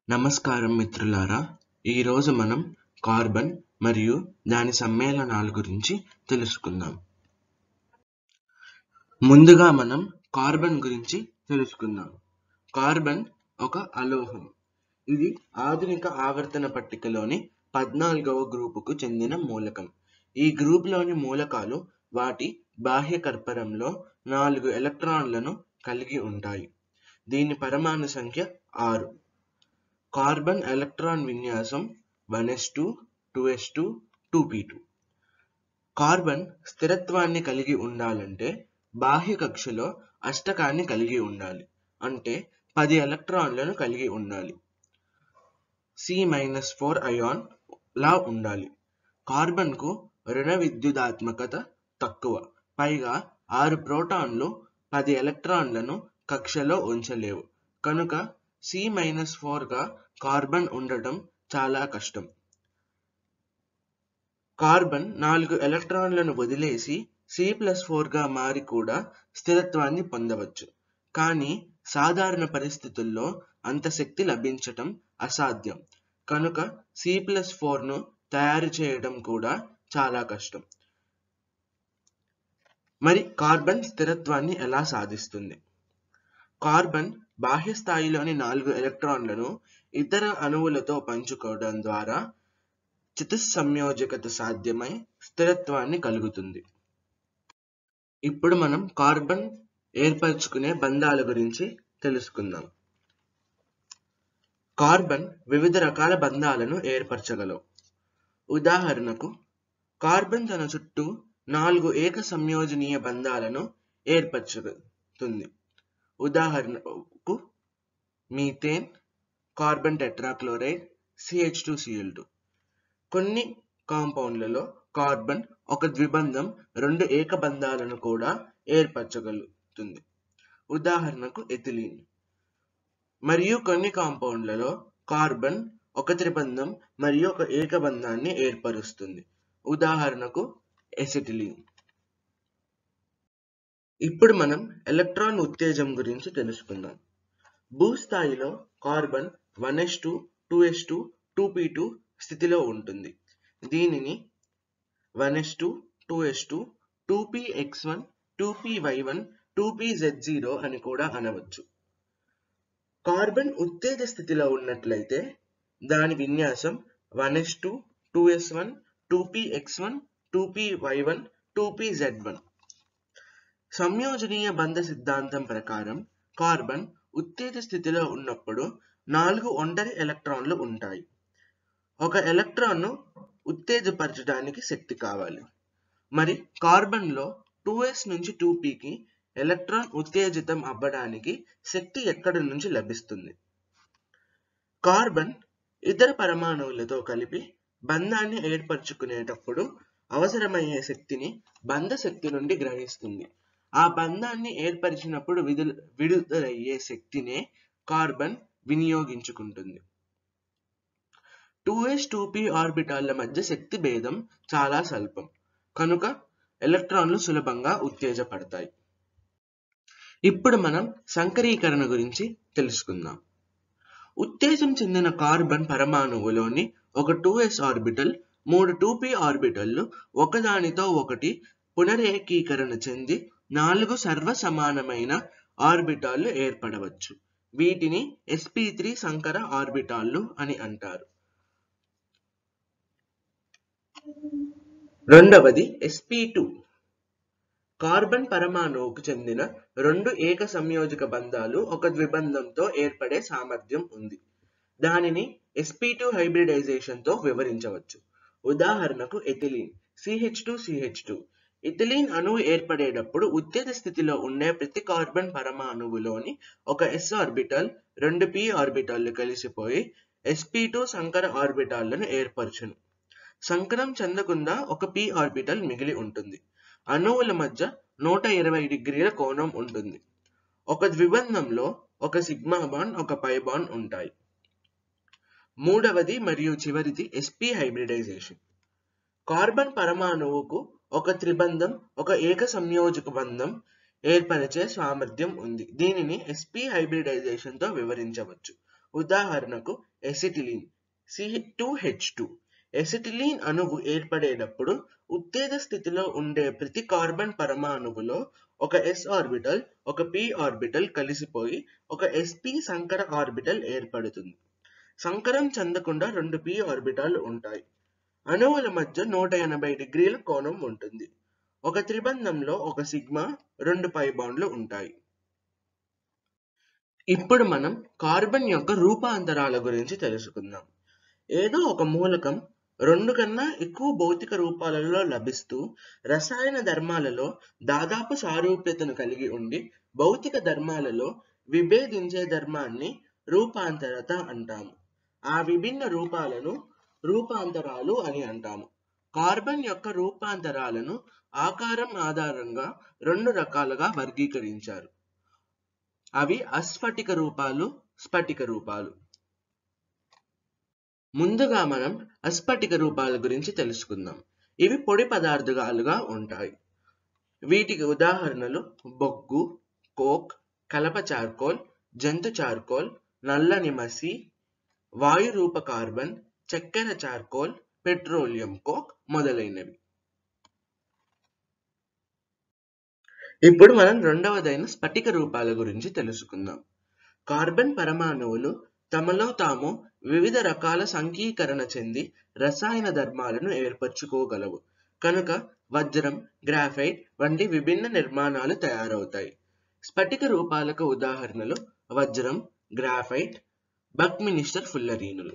నమస్కారం మిత్రులారా ఈరోజు మనం కార్బన్ మరియు దాని సమ్మేళనాల గురించి తెలుసుకుందాం ముందుగా మనం కార్బన్ గురించి తెలుసుకుందాం కార్బన్ ఒక అలోహం ఇది ఆధునిక ఆవర్తన పట్టికలోని పద్నాలుగవ గ్రూపుకు చెందిన మూలకం ఈ గ్రూపులోని మూలకాలు వాటి బాహ్య కర్పరంలో నాలుగు ఎలక్ట్రాన్లను కలిగి ఉంటాయి దీని పరమాణు సంఖ్య ఆరు కార్బన్ ఎలక్ట్రాన్ విన్యాసం one s two two s two two p two carbon స్థిరత్వాన్ని కలిగి ఉండాలంటే బాహ్య కక్షలో అష్టకాన్ని కలిగి ఉండాలి అంటే పది ఎలక్ట్రాన్లను కలిగి ఉండాలి సి మైనస్ ఫోర్ అయాన్ లా ఉండాలి కార్బన్ కు రుణ విద్యుదాత్మకత తక్కువ పైగా ఆరు ప్రోటాన్లు పది ఎలక్ట్రాన్లను కక్షలో ఉంచలేవు కనుక సి మైనస్ గా కార్బన్ ఉండటం చాలా కష్టం కార్బన్ నాలుగు ఎలక్ట్రాన్లను వదిలేసి సి ప్లస్ గా మారి కూడా స్థిరత్వాన్ని పొందవచ్చు కానీ సాధారణ పరిస్థితుల్లో అంత శక్తి లభించటం అసాధ్యం కనుక సి ప్లస్ ను తయారు చేయడం కూడా చాలా కష్టం మరి కార్బన్ స్థిరత్వాన్ని ఎలా సాధిస్తుంది కార్బన్ బాహ్య స్థాయిలోని నాలుగు ఎలక్ట్రాన్లను ఇతర అణువులతో పంచుకోవడం ద్వారా చతుస్సంయోజకత సాధ్యమై స్థిరత్వాన్ని కలుగుతుంది ఇప్పుడు మనం కార్బన్ ఏర్పరచుకునే బంధాల గురించి తెలుసుకుందాం కార్బన్ వివిధ రకాల బంధాలను ఏర్పరచగలవు ఉదాహరణకు కార్బన్ తన చుట్టూ నాలుగు ఏక సంయోజనీయ బంధాలను ఏర్పరచుతుంది ఉదాహరణకు methane carbon tetrachloride CH two CL two కొన్ని కాంపౌండ్లలో కార్బన్ ఒక ద్విబంధం రెండు ఏక బంధాలను కూడా ఏర్పరచగలుగుతుంది ఉదాహరణకు ఎథిలీన్ మరియు కొన్ని కాంపౌండ్లలో కార్బన్ ఒక త్రిబంధం మరియు ఒక ఏకబంధాన్ని ఏర్పరుస్తుంది ఉదాహరణకు ఎసిటిలీన్ ఇప్పుడు మనం ఎలక్ట్రాన్ ఉత్తేజం గురించి తెలుసుకుందాం భూస్థాయిలో carbon one s two two s two two p two స్థితిలో ఉంటుంది దీనిని one s two two s two two p x one two p y one two p z zero అని కూడా అనవచ్చు కార్బన్ ఉత్తేజ స్థితిలో ఉన్నట్లయితే దాని విన్యాసం one s two two s one two p x one two p y one two p z one సంయోజనీయ బంధ సిద్ధాంతం ప్రకారం కార్బన్ ఉత్తేజ స్థితిలో ఉన్నప్పుడు నాలుగు ఒంటరి ఎలక్ట్రాన్లు ఉంటాయి ఒక ఎలక్ట్రాన్ను ఉత్తేజపరచడానికి శక్తి కావాలి మరి కార్బన్లో టూ ఎస్ నుంచి టూ పీకి ఎలక్ట్రాన్ ఉత్తేజితం అవ్వడానికి శక్తి ఎక్కడి నుంచి లభిస్తుంది కార్బన్ ఇతర పరమాణువులతో కలిపి బంధాన్ని ఏర్పరచుకునేటప్పుడు అవసరమయ్యే శక్తిని బంధ శక్తి నుండి గ్రహిస్తుంది ఆ బంధాన్ని ఏర్పరిచినప్పుడు విడుదల విడుదలయ్యే శక్తినే కార్బన్ వినియోగించుకుంటుంది టూ ఎస్ టూ పి ఆర్బిటాల్ల మధ్య శక్తి భేదం చాలా స్వల్పం కనుక ఎలక్ట్రాన్లు సులభంగా ఉత్తేజపడతాయి ఇప్పుడు మనం సంకరీకరణ గురించి తెలుసుకుందాం ఉత్తేజం చెందిన కార్బన్ పరమాణువులోని ఒక టూ ఎస్ ఆర్బిటల్ మూడు టూ పి ఆర్బిటల్లు ఒకదానితో ఒకటి పునరేకీకరణ చెంది నాలుగు సర్వ సమానమైన ఆర్బిటాల్లు ఏర్పడవచ్చు వీటిని ఎస్పీ త్రీ సంకర ఆర్బిటాల్లు అని అంటారు రెండవది ఎస్పీ టూ కార్బన్ పరమాణువుకు చెందిన రెండు ఏక సంయోజక బంధాలు ఒక ద్విబంధంతో ఏర్పడే సామర్థ్యం ఉంది దానిని ఎస్పీ టూ హైబ్రిడైజేషన్ తో వివరించవచ్చు ఉదాహరణకు ethylene CH two CH two ethylene అణువు ఏర్పడేటప్పుడు ఉత్తేజ స్థితిలో ఉండే ప్రతి కార్బన్ పరమాణువులోని ఒక ఎస్ ఆర్బిటల్ రెండు పి ఆర్బిటాల్లు కలిసిపోయి ఎస్పీ టూ సంకర ఆర్బిటాల్లను ఏర్పరచును సంకరం చెందకుండా ఒక పి ఆర్బిటల్ మిగిలి ఉంటుంది అణువుల మధ్య నూట ఇరవై డిగ్రీల కోణం ఉంటుంది ఒక ద్విబంధంలో ఒక సిగ్మా బాండ్ ఒక పై బాండ్ ఉంటాయి మూడవది మరియు చివరిది ఎస్పీ హైబ్రిడైజేషన్ కార్బన్ పరమాణువుకు ఒక త్రిబంధం ఒక ఏక సంయోజక బంధం ఏర్పరిచే సామర్థ్యం ఉంది దీనిని sp హైబ్రిడైజేషన్ తో వివరించవచ్చు ఉదాహరణకు acetylene C two H two acetylene అణువు ఏర్పడేటప్పుడు ఉత్తేజ స్థితిలో ఉండే ప్రతి కార్బన్ పరమాణువులో ఒక ఎస్ ఆర్బిటల్ ఒక పి ఆర్బిటల్ కలిసిపోయి ఒక ఎస్పి సంకర ఆర్బిటల్ ఏర్పడుతుంది సంకరం చెందకుండా రెండు పి ఆర్బిటాలు ఉంటాయి అణువుల మధ్య నూట ఎనభై డిగ్రీల కోణం ఉంటుంది ఒక త్రిబంధంలో ఒక సిగ్మా రెండు పై బాండ్లు ఉంటాయి ఇప్పుడు మనం కార్బన్ యొక్క రూపాంతరాల గురించి తెలుసుకుందాం ఏదో ఒక మూలకం రెండు కన్నా ఎక్కువ భౌతిక రూపాలలో లభిస్తూ రసాయన ధర్మాలలో దాదాపు సారూప్యతను కలిగి ఉండి భౌతిక ధర్మాలలో విభేదించే ధర్మాన్ని రూపాంతరత అంటాము ఆ విభిన్న రూపాలను రూపాంతరాలు అని అంటాము కార్బన్ యొక్క రూపాంతరాలను ఆకారం ఆధారంగా రెండు రకాలుగా వర్గీకరించారు అవి అస్ఫటిక రూపాలు స్ఫటిక రూపాలు ముందుగా మనం అస్ఫటిక రూపాల గురించి తెలుసుకుందాం ఇవి పొడి పదార్థాలుగా ఉంటాయి వీటికి ఉదాహరణలు బొగ్గు కోక్ కలప చార్కోల్ జంతు చార్కోల్ నల్లని మసి వాయు రూప కార్బన్ చక్కెర చార్కోల్ పెట్రోలియం కోక్ మొదలైనవి ఇప్పుడు మనం రెండవదైన స్ఫటిక రూపాల గురించి తెలుసుకుందాం కార్బన్ పరమాణువులు తమలో తాము వివిధ రకాల సంకీకరణ చెంది రసాయన ధర్మాలను ఏర్పరచుకోగలవు కనుక వజ్రం గ్రాఫైట్ వంటి విభిన్న నిర్మాణాలు తయారవుతాయి స్ఫటిక రూపాలకు ఉదాహరణలు వజ్రం గ్రాఫైట్ బక్మినిస్టర్ ఫుల్లరీనులు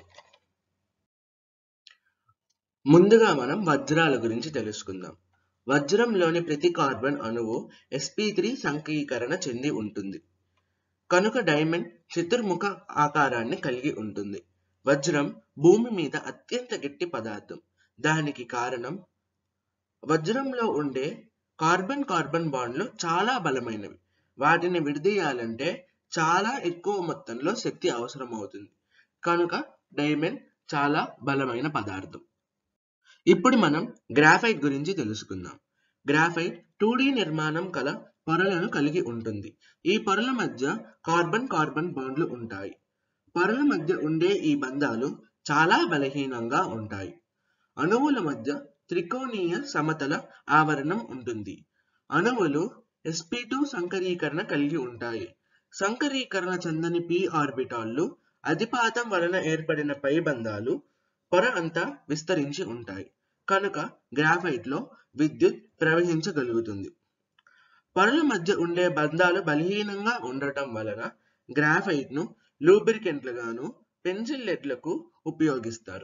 ముందుగా మనం వజ్రాల గురించి తెలుసుకుందాం వజ్రంలోని ప్రతి కార్బన్ అణువు sp3 సంకీకరణ చెంది ఉంటుంది కనుక డైమండ్ చతుర్ముఖ ఆకారాన్ని కలిగి ఉంటుంది వజ్రం భూమి మీద అత్యంత గట్టి పదార్థం దానికి కారణం వజ్రంలో ఉండే కార్బన్ కార్బన్ బాండ్లు చాలా బలమైనవి వాటిని విడదీయాలంటే చాలా ఎక్కువ మొత్తంలో శక్తి అవసరమవుతుంది కనుక డైమండ్ చాలా బలమైన పదార్థం ఇప్పుడు మనం గ్రాఫైట్ గురించి తెలుసుకుందాం గ్రాఫైట్ టూ నిర్మాణం కల పొరలను కలిగి ఉంటుంది ఈ పొరల మధ్య కార్బన్ కార్బన్ బాండ్లు ఉంటాయి పొరల మధ్య ఉండే ఈ బంధాలు చాలా బలహీనంగా ఉంటాయి అణువుల మధ్య త్రికోణీయ సమతల ఆవరణం ఉంటుంది అణువులు sp2 సంకరీకరణ కలిగి ఉంటాయి సంకరీకరణ చెందని p ఆర్బిటాల్లు అధిపాతం వలన ఏర్పడిన పై బంధాలు పొర అంతా విస్తరించి ఉంటాయి కనుక గ్రాఫైట్ లో విద్యుత్ ప్రవహించగలుగుతుంది పొరల మధ్య ఉండే బంధాలు బలహీనంగా ఉండటం వలన గ్రాఫైట్ ను లూబ్రికెంట్లుగాను పెన్సిల్ లెడ్లకు ఉపయోగిస్తారు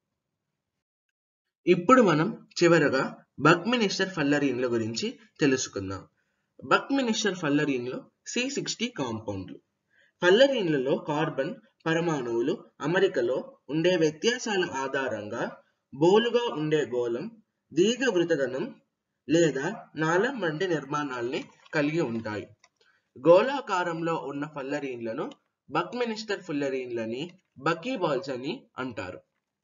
ఇప్పుడు మనం చివరగా బక్మినిస్టర్ ఫల్లరీన్ల గురించి తెలుసుకుందాం బక్మినిస్టర్ ఫల్లరీన్లు సి సిక్స్టీ కాంపౌండ్లు ఫల్లరీన్లలో కార్బన్ పరమాణువులు అమరికలో ఉండే వ్యత్యాసాల ఆధారంగా బోలుగా ఉండే గోళం దీర్ఘవృతగణం లేదా నాళం వంటి నిర్మాణాల్ని కలిగి ఉంటాయి గోళాకారంలో ఉన్న ఫల్లరీన్లను బక్మినిస్టర్ ఫుల్లరీన్లని బకీబాల్స్ అని అంటారు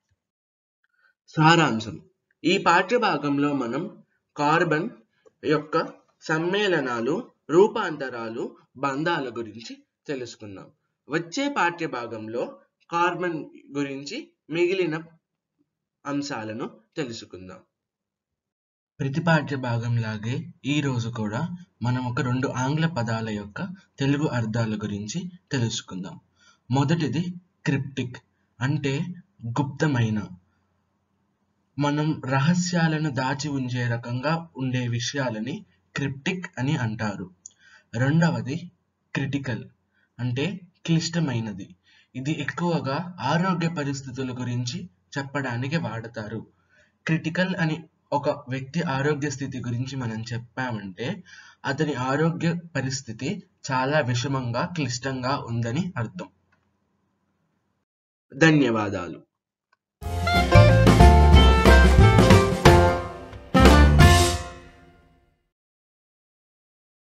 సారాంశం ఈ పాఠ్యభాగంలో మనం కార్బన్ యొక్క సమ్మేళనాలు రూపాంతరాలు బంధాల గురించి తెలుసుకున్నాం వచ్చే పాఠ్యభాగంలో కార్బన్ గురించి మిగిలిన అంశాలను తెలుసుకుందాం ప్రతి పాఠ్య భాగం లాగే ఈ రోజు కూడా మనం ఒక రెండు ఆంగ్ల పదాల యొక్క తెలుగు అర్థాల గురించి తెలుసుకుందాం మొదటిది క్రిప్టిక్ అంటే గుప్తమైన మనం రహస్యాలను దాచి ఉంచే రకంగా ఉండే విషయాలని క్రిప్టిక్ అని అంటారు రెండవది క్రిటికల్ అంటే క్లిష్టమైనది ఇది ఎక్కువగా ఆరోగ్య పరిస్థితుల గురించి చెప్పడానికి వాడతారు క్రిటికల్ అని ఒక వ్యక్తి ఆరోగ్య స్థితి గురించి మనం చెప్పామంటే అతని ఆరోగ్య పరిస్థితి చాలా విషమంగా క్లిష్టంగా ఉందని అర్థం ధన్యవాదాలు